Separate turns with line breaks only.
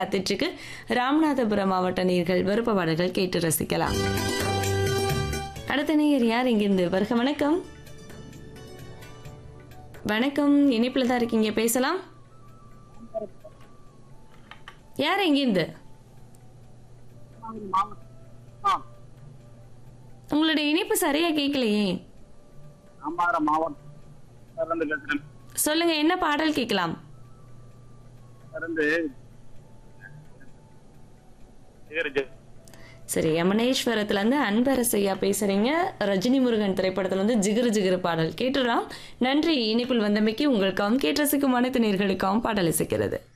காத்துட்ருக்கு ராமநாதபுரம் மாவட்ட நீர்கள் விருப்ப பாடல்கள் கேட்டு ரசிக்கலாம் அடுத்த நேயர் யார் இங்கிருந்து வருக வணக்கம் வணக்கம் இணைப்பில் தான் இருக்கீங்க பேசலாம் யார் எங்கிருந்து உங்களுடைய இணைப்பு சரியா கேட்கலையே
ராமநாதபுரம் மாவட்டம் பேசுறேன்
சொல்லுங்க என்ன பாடல் கேட்கலாம்
இருந்து
சரி யமனேஸ்வரத்துல இருந்து அன்பரசையா பேசுறீங்க ரஜினி முருகன் திரைப்படத்துல வந்து ஜிகிரு ஜிகிரு பாடல் கேட்டுடலாம் நன்றி இணைப்பில் வந்தமைக்கு உங்களுக்காகவும் கேட்டு ரசிக்கும் அனைத்து நேர்களுக்காகவும் பாடல் இசைக்கிறது